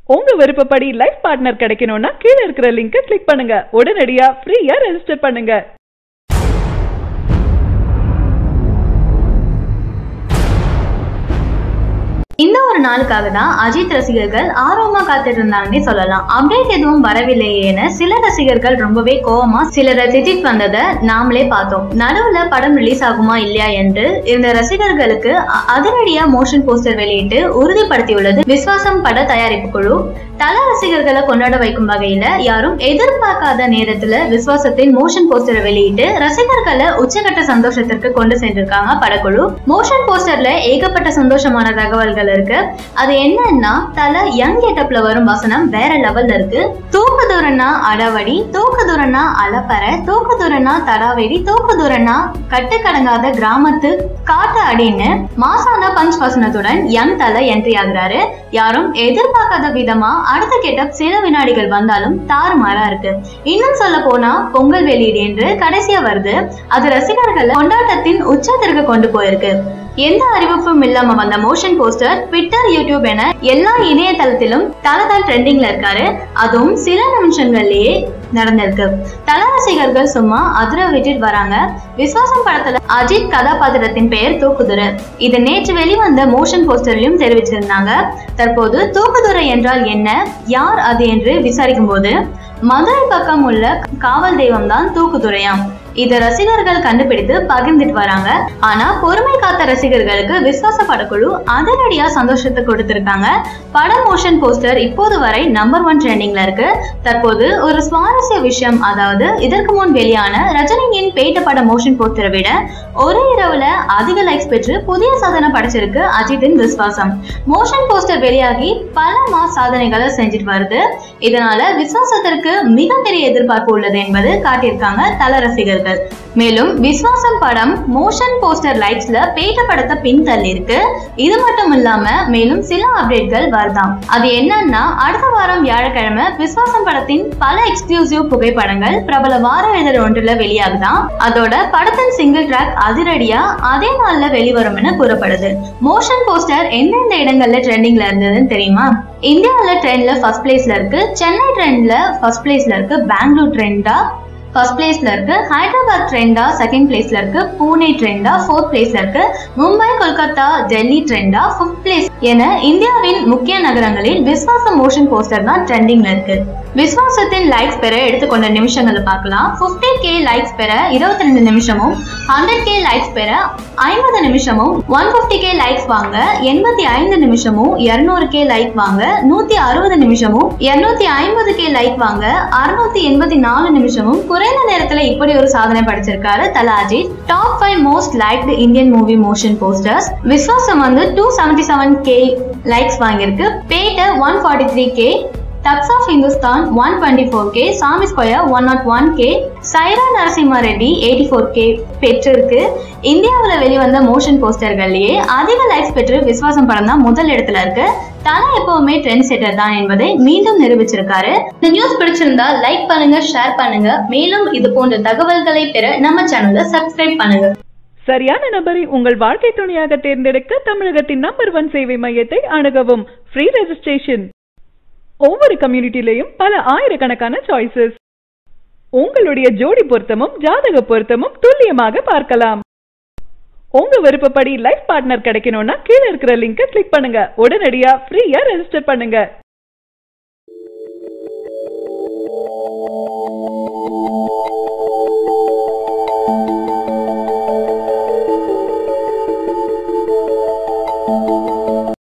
உங்க விருப்பப்படி life partner கிடைக்கணும்னா கீழ இருக்கிற லிங்கை கிளிக் பண்ணுங்க உடனடியா ஃப்ரீயா ரெஜிஸ்டர் பண்ணுங்க இந்த ஒரு நாளுக்காக தான் அஜித் ரசிகர்கள் ஆர்வமா காத்துட்டு இருந்தாங்கன்னே சொல்லலாம் அப்டேட் எதுவும் வரவில்லையேன்னு சில ரசிகர்கள் ரொம்பவே கோவமா சிலரை திட்டிட்டு வந்ததை நாமளே பார்த்தோம் நடுவுல படம் ரிலீஸ் ஆகுமா இல்லையா என்று இந்த ரசிகர்களுக்கு அ- அதிரடியா மோஷன் போஸ்டர் வெளியிட்டு உறுதிப்படுத்தியுள்ளது விஸ்வாசம் பட தயாரிப்பு குழு தல ரசிகர்களை கொண்டாட வைக்கும் வகையில யாரும் எதிர்பார்க்காத நேரத்துல விஸ்வாசத்தின் மோஷன் போஸ்டரை வெளியிட்டு ரசிகர்களை உச்சகட்ட சந்தோஷத்திற்கு கொண்டு சென்றிருக்காங்க படக்குழு மோஷன் போஸ்டர்ல ஏகப்பட்ட சந்தோஷமான தகவல்கள் இருக்கு அது என்னன்னா தல யங் கெட்டப்ல வரும் வசனம் வேற லெவல்ல இருக்கு தூக்கு தூரன்னா அடவடி தூக்கு தூரன்னா அலப்பற தூக்கு தூரன்னா தடாவெடி தூக்கு தூரன்னா கட்டுக்கடங்காத கிராமத்து காட்டு அடின்னு மாசான பஞ்ச் வசனத்துடன் யங் தல என்ட்ரி ஆகுறாரு யாரும் எதிர்பார்க்காத விதமா அடுத்த கெட்டப் சில வினாடிகள் வந்தாலும் தாறுமாறா இருக்கு இன்னும் சொல்ல போனா பொங்கல் வெளியீடு என்று கடைசியா வருது அது ரசிகர்களை கொண்டாட்டத்தின் உச்சத்திற்கு கொண்டு போயிருக்கு எந்த அறிவிப்பும் இல்லாம வந்த மோஷன் போஸ்டர் ட்விட்டர் யூடியூப் என எல்லா இணையதளத்திலும் தலதான் ட்ரெண்டிங்ல இருக்காரு அதுவும் சில நிமிஷங்கள்லயே நடந்திருக்கு தல ரசிகர்கள் சும்மா அதிர விட்டுட்டு வராங்க விஸ்வாசம் படத்துல அஜித் கதாபாத்திரத்தின் பெயர் தூக்குதுரை இது நேற்று வெளிவந்த மோஷன் போஸ்டர்லயும் தெரிவிச்சிருந்தாங்க தற்போது தூக்குதுரை என்றால் என்ன யார் அது என்று விசாரிக்கும் போது மதுரை பக்கம் உள்ள காவல் தெய்வம் தான் தூக்குதுரையாம் இதை ரசிகர்கள் கண்டுபிடித்து பகிர்ந்துட்டு வராங்க ஆனா பொறுமை காத்த ரசிகர்களுக்கு விஸ்வாச படக்குழு அதிரடியா சந்தோஷத்தை கொடுத்திருக்காங்க படம் மோஷன் போஸ்டர் இப்போது வரை நம்பர் ஒன் ட்ரெண்டிங்ல இருக்கு தற்போது ஒரு சுவாரஸ்ய விஷயம் அதாவது இதற்கு முன் வெளியான ரஜினியின் பேட்ட பட மோஷன் போஸ்டரை விட ஒரே இரவுல அதிக லைக்ஸ் பெற்று புதிய சாதனை படைச்சிருக்கு அஜித்தின் விஸ்வாசம் மோஷன் போஸ்டர் வெளியாகி பல மாஸ் சாதனைகளை செஞ்சுட்டு வருது இதனால விஸ்வாசத்திற்கு மிகப்பெரிய எதிர்பார்ப்பு உள்ளது என்பது காட்டியிருக்காங்க தல ரசிகர்கள் மேலும் விஸ்வாசம் படம் மோஷன் போஸ்டர் லைக்ஸ்ல பேட்ட படத்தை பின்தள்ளி இருக்கு இது மட்டும் இல்லாம மேலும் சில அப்டேட்கள் வருதாம் அது என்னன்னா அடுத்த வாரம் வியாழக்கிழமை விஸ்வாசம் படத்தின் பல எக்ஸ்க்ளூசிவ் புகைப்படங்கள் பிரபல வார இதழ் ஒன்றுல வெளியாகுதாம் அதோட படத்தின் சிங்கிள் ட்ராக் அதிரடியா அதே நாள்ல வெளிவரும் என கூறப்படுது மோஷன் போஸ்டர் எந்தெந்த இடங்கள்ல ட்ரெண்டிங்ல இருந்ததுன்னு தெரியுமா இந்தியாவில் ட்ரெண்ட்ல ஃபர்ஸ்ட் பிளேஸ்ல இருக்கு சென்னை ட்ரெண்ட்ல ஃபர்ஸ்ட் பிளேஸ்ல இருக்கு பெங்களூர் ட்ரெண்டா ஃபர்ஸ்ட் பிளேஸ்ல இருக்கு ஹைதராபாத் ட்ரெண்டா செகண்ட் பிளேஸ்ல இருக்கு பூனே ட்ரெண்டா ஃபோர்த் பிளேஸ்ல இருக்கு மும்பை கொல்கத்தா டெல்லி ட்ரெண்டா ஃபிஃப்த் பிளேஸ் என இந்தியாவின் முக்கிய நகரங்களில் விஸ்வாச மோஷன் போஸ்டர் தான் ட்ரெண்டிங்ல இருக்கு விஸ்வாசத்தின் லைக்ஸ் பெற எடுத்துக்கொண்ட நிமிஷங்களை பார்க்கலாம் 50k கே லைக்ஸ் பெற இருபத்தி ரெண்டு நிமிஷமும் ஹண்ட்ரட் கே லைக்ஸ் பெற ஐம்பது நிமிஷமும் ஒன் ஃபிஃப்டி கே லைக்ஸ் வாங்க எண்பத்தி ஐந்து நிமிஷமும் இருநூறு கே லைக் வாங்க நூத்தி அறுபது நிமிஷமும் இருநூத்தி ஐம்பது கே லைக் வாங்க அறுநூத்தி எண்பத்தி நாலு நிமிஷமும் குறைந்த நேரத்துல இப்படி ஒரு சாதனை படைச்சிருக்காரு Thala Ajith top five most liked Indian movie motion posters Viswasam வந்து two seventy seven K likes வாங்கியிருக்கு Petta one forty three K thugs of Hindostan one twenty four K Saamy square one naught one K Sye Raa Narasimha Reddy eighty four K பெற்றிருக்கு இந்தியாவில் வெளிவந்த motion போஸ்டர்கள்லயே அதிக likes பெற்று விஸ்வாசம் படம் தான் முதல் இடத்துல இருக்கு தலை எப்பவுமே ட்ரெண்ட் செட்டர் தான் என்பதை மீண்டும் நிரூபிச்சிருக்காரு இந்த நியூஸ் பிடிச்சிருந்தா லைக் பண்ணுங்க ஷேர் பண்ணுங்க மேலும் இது போன்ற தகவல்களை பெற நம்ம சேனலை சப்ஸ்கிரைப் பண்ணுங்க சரியான நபரை உங்கள் வாழ்க்கை துணையாக தேர்ந்தெடுக்க தமிழகத்தின் நம்பர் ஒன் சேவை மையத்தை அணுகவும் ஃப்ரீ ரெஜிஸ்ட்ரேஷன் ஒவ்வொரு கம்யூனிட்டிலையும் பல ஆயிரக்கணக்கான சாய்ஸஸ் உங்களுடைய ஜோடி பொருத்தமும் ஜாதக பொருத்தமும் துல்லியமாக பார்க்கலாம் உங்க விருப்பப்படி லைஃப் பார்ட்னர் கிடைக்கணும்னா கீழ இருக்கிற லிங்கை கிளிக் பண்ணுங்க உடனடியா ஃப்ரீயா ரெஜிஸ்டர் பண்ணுங்க